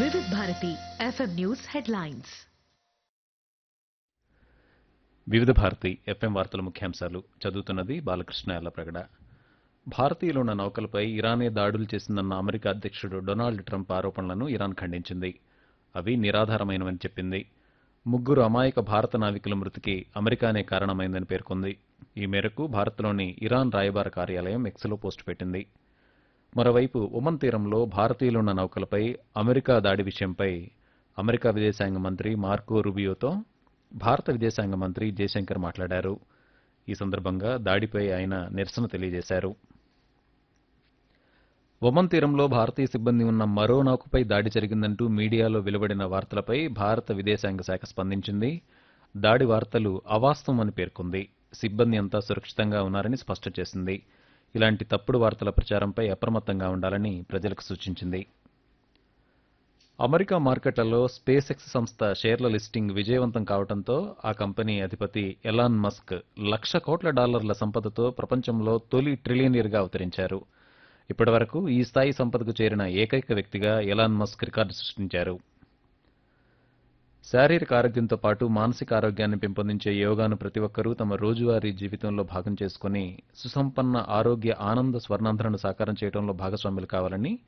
వివిధ Bharati FM news headlines వివిధ Bharati FM వార్తల ముఖ్యాంశాలు చదువుతున్నది బాలకృష్ణ ఎల్లప్రగడ భారతీయులున్న నౌకలపై ఇరానే దాడులు చేసిందన్న అమెరికా అధ్యక్షుడు డొనాల్డ్ ట్రంప్ ఆరోపణలను ఇరాన్ ఖండించింది అవి నిరాధారమైనవని చెప్పింది ముగ్గురు అమాయక భారత నావికుల మృతికి అమెరికానే కారణమైందని పేర్కొంది ఈ మేరకు భారత్లోని ఇరాన్ రాయబార కార్యాలయం ఎక్స్లో పోస్టు పెట్టింది మరోవైపు ఒమన్ తీరంలో భారతీయులున్న నౌకలపై అమెరికా దాడి విషయంపై అమెరికా విదేశాంగ మంత్రి మార్కో రుబియోతో భారత విదేశాంగ మంత్రి జయశంకర్ మాట్లాడారు ఈ సందర్భంగా దాడిపై ఆయన నిరసన తెలియజేశారు ఒమన్ తీరంలో భారతీయ సిబ్బంది ఉన్న మరో నౌకపై దాడి జరిగిందంటూ మీడియాలో వెలువడిన వార్తలపై భారత విదేశాంగ శాఖ స్పందించింది దాడి వార్తలు అవాస్తవమని పేర్కొంది సిబ్బంది అంతా సురక్షితంగా ఉన్నారని స్పష్టం చేసింది ఇలాంటి తప్పుడు వార్తల ప్రచారంపై అప్రమత్తంగా ఉండాలని ప్రజలకు సూచించింది అమెరికా మార్కెట్లలో స్పేస్ ఎక్స్ సంస్థ షేర్ల లిస్టింగ్ విజయవంతం కావడంతో ఆ కంపెనీ అధిపతి ఎలాన్ మస్క్ లక్ష కోట్ల డాలర్ల సంపదతో ప్రపంచంలో తొలి ట్రిలియనీర్గా అవతరించారు ఇప్పటివరకు ఈ స్థాయి సంపదకు చేరిన ఏకైక వ్యక్తిగా ఎలాన్ మస్క్ రికార్డు సృష్టించారు శారీరక ఆరోగ్యంతో పాటు మానసిక ఆరోగ్యాన్ని పెంపొందించే యోగాను ప్రతి ఒక్కరూ తమ రోజువారీ జీవితంలో భాగం చేసుకుని సుసంపన్న ఆరోగ్య ఆనంద స్వర్ణాంధ్రను సాకారం చేయడంలో భాగస్వాములు కావాలని